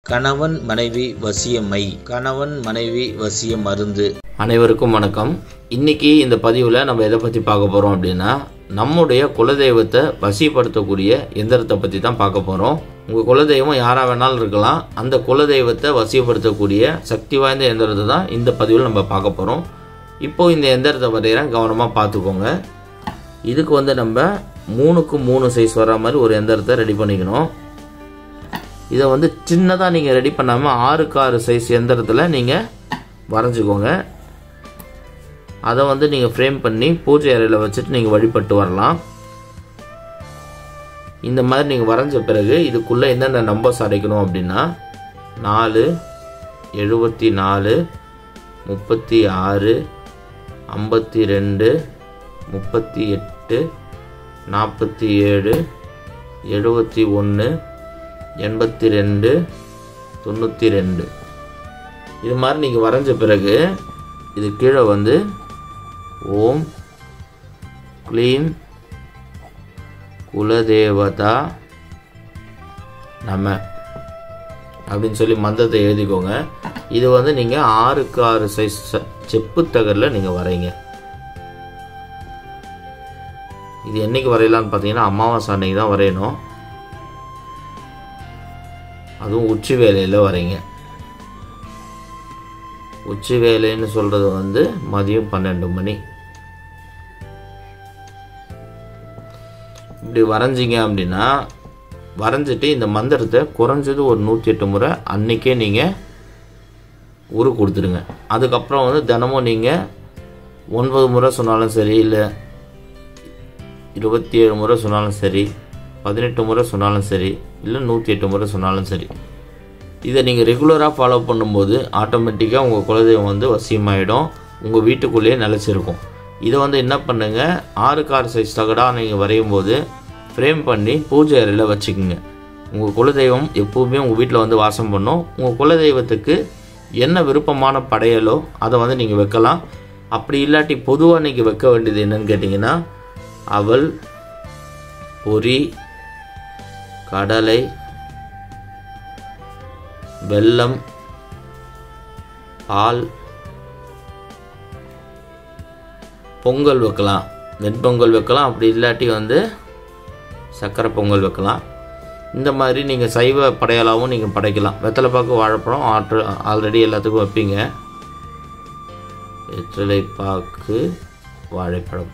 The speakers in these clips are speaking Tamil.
கணவன் மனைவி வசியமை கணவன் மனைவி வசிய மருந்து அனைவருக்கும் வணக்கம் இன்னைக்கு இந்த பதிவில் நம்ம எதை பற்றி பார்க்க போகிறோம் அப்படின்னா நம்முடைய குலதெய்வத்தை வசிப்படுத்தக்கூடிய எந்திரத்தை பற்றி தான் பார்க்க போகிறோம் உங்கள் குலதெய்வம் யாராக வேணாலும் இருக்கலாம் அந்த குலதெய்வத்தை வசிப்படுத்தக்கூடிய சக்தி வாய்ந்த எந்திரத்தை தான் இந்த பதிவில் நம்ம பார்க்க போகிறோம் இப்போ இந்த எந்திரத்தை வரைகிறேன் கவனமாக பார்த்துக்கோங்க இதுக்கு வந்து நம்ம மூணுக்கு மூணு சைஸ் வர மாதிரி ஒரு எந்திரத்தை ரெடி பண்ணிக்கணும் இதை வந்து சின்னதாக நீங்கள் ரெடி பண்ணாமல் ஆறுக்கு ஆறு சைஸ் எந்திரத்தில் நீங்கள் வரைஞ்சிக்கோங்க அதை வந்து நீங்கள் ஃப்ரேம் பண்ணி பூஜை அறையில் வச்சுட்டு நீங்கள் வழிபட்டு வரலாம் இந்த மாதிரி நீங்கள் வரைஞ்ச பிறகு இதுக்குள்ளே என்னென்ன நம்பர்ஸ் அடைக்கணும் அப்படின்னா நாலு எழுபத்தி நாலு முப்பத்தி ஆறு ஐம்பத்தி ரெண்டு முப்பத்தி எட்டு நாற்பத்தி ஏழு எழுபத்தி ஒன்று எண்பத்தி ரெண்டு தொண்ணூற்றி ரெண்டு இது மாதிரி நீங்கள் வரைஞ்ச பிறகு இது கீழே வந்து ஓம் க்ளீம் குலதேவதா நம அப்படின்னு சொல்லி மந்திரத்தை எழுதிக்கோங்க இது வந்து நீங்கள் ஆறுக்கு ஆறு சைஸ் செப்பு தகரில் நீங்கள் வரைங்க இது என்னைக்கு வரையலான்னு பார்த்தீங்கன்னா அமாவாசை அன்னைக்கு தான் வரையணும் அதுவும் உச்சி வேலையில் வரைங்க உச்சி வேலைன்னு சொல்கிறது வந்து மதியம் பன்னெண்டு மணி இப்படி வரைஞ்சிங்க அப்படின்னா வரைஞ்சிட்டு இந்த மந்திரத்தை குறைஞ்சது ஒரு நூற்றி எட்டு முறை அன்றைக்கே நீங்கள் உரு கொடுத்துருங்க அதுக்கப்புறம் வந்து தினமும் நீங்கள் ஒன்பது முறை சொன்னாலும் சரி இல்லை இருபத்தி ஏழு முறை சொன்னாலும் சரி பதினெட்டு முறை சொன்னாலும் சரி இல்லை நூற்றி எட்டு முறை சொன்னாலும் சரி இதை நீங்கள் ரெகுலராக ஃபாலோ பண்ணும்போது ஆட்டோமேட்டிக்காக உங்கள் குலதெய்வம் வந்து வசியமாயிடும் உங்கள் வீட்டுக்குள்ளேயே நிலச்சிருக்கும் இதை வந்து என்ன பண்ணுங்கள் ஆறுக்கு ஆறு சைஸ் தகடாக நீங்கள் வரையும் போது ஃப்ரேம் பண்ணி பூஜை அறையில் வச்சுக்கோங்க உங்கள் குலதெய்வம் எப்போவுமே உங்கள் வீட்டில் வந்து வாசம் பண்ணும் உங்கள் குலதெய்வத்துக்கு என்ன விருப்பமான படையலோ அதை வந்து நீங்கள் வைக்கலாம் அப்படி இல்லாட்டி பொதுவாக நீங்கள் வைக்க வேண்டியது என்னன்னு கேட்டிங்கன்னா அவல் பொரி கடலை வெல்லம் பால் பொங்கல் வைக்கலாம் வெண்பொங்கல் வைக்கலாம் அப்படி இல்லாட்டி வந்து சர்க்கரை பொங்கல் வைக்கலாம் இந்த மாதிரி நீங்கள் சைவ படையலாகவும் நீங்கள் படைக்கலாம் வெத்தலைப்பாக்கு வாழைப்பழம் ஆற்று ஆல்ரெடி எல்லாத்துக்கும் வைப்பீங்க வெற்றிலைப்பாக்கு வாழைப்பழம்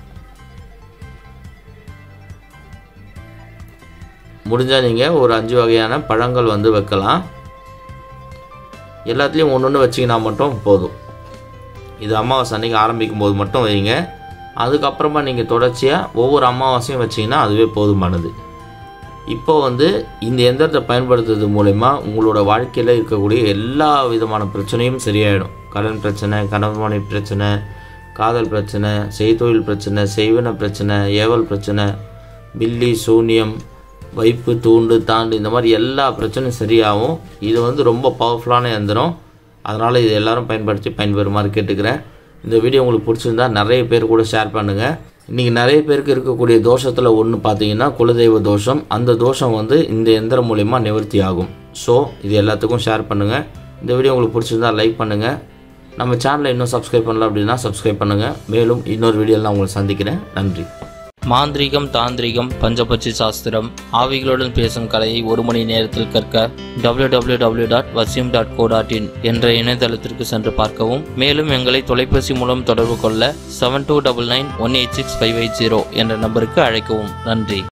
முடிஞ்சால் நீங்கள் ஒரு அஞ்சு வகையான பழங்கள் வந்து வைக்கலாம் எல்லாத்துலேயும் ஒன்று ஒன்று வச்சிங்கன்னா மட்டும் போதும் இது அமாவாசை அன்றைக்கி ஆரம்பிக்கும் போது மட்டும் வைங்க அதுக்கப்புறமா நீங்கள் தொடர்ச்சியாக ஒவ்வொரு அமாவாசையும் வச்சிங்கன்னா அதுவே போதுமானது இப்போ வந்து இந்த எந்திரத்தை பயன்படுத்துறது மூலயமா உங்களோட வாழ்க்கையில் இருக்கக்கூடிய எல்லா விதமான பிரச்சனையும் சரியாயிடும் கடன் பிரச்சனை கணவன் பிரச்சனை காதல் பிரச்சனை செய்தொழில் பிரச்சனை செய்வன பிரச்சனை ஏவல் பிரச்சனை பில்லி சூன்யம் வைப்பு தூண்டு தாண்டு இந்த மாதிரி எல்லா பிரச்சனையும் சரியாகும் இது வந்து ரொம்ப பவர்ஃபுல்லான எந்திரம் அதனால் இது எல்லாரும் பயன்படுத்தி பயன்பெறுமாறு கேட்டுக்கிறேன் இந்த வீடியோ உங்களுக்கு பிடிச்சிருந்தா நிறைய பேர் கூட ஷேர் பண்ணுங்கள் இன்றைக்கி நிறைய பேருக்கு இருக்கக்கூடிய தோஷத்தில் ஒன்று பார்த்தீங்கன்னா குலதெய்வ தோஷம் அந்த தோஷம் வந்து இந்த எந்திரம் மூலயமா நிவர்த்தி ஆகும் ஸோ இது எல்லாத்துக்கும் ஷேர் பண்ணுங்கள் இந்த வீடியோ உங்களுக்கு பிடிச்சிருந்தா லைக் பண்ணுங்கள் நம்ம சேனலை இன்னும் சப்ஸ்கிரைப் பண்ணல அப்படின்னா சப்ஸ்கிரைப் பண்ணுங்கள் மேலும் இன்னொரு வீடியோவில் நான் உங்களை சந்திக்கிறேன் நன்றி மாந்திரீகம் தாந்திரிகம் பஞ்சபட்சி சாஸ்திரம் ஆவிகளுடன் பேசும் கலையை ஒரு மணி நேரத்தில் கற்க www.vasim.co.in டாட் வசியம் டாட் கோ டாட் இன் என்ற இணையதளத்திற்கு சென்று பார்க்கவும் மேலும் எங்களை தொலைபேசி மூலம் தொடர்பு கொள்ள seven two double nine one eight six five eight zero என்ற நம்பருக்கு அழைக்கவும் நன்றி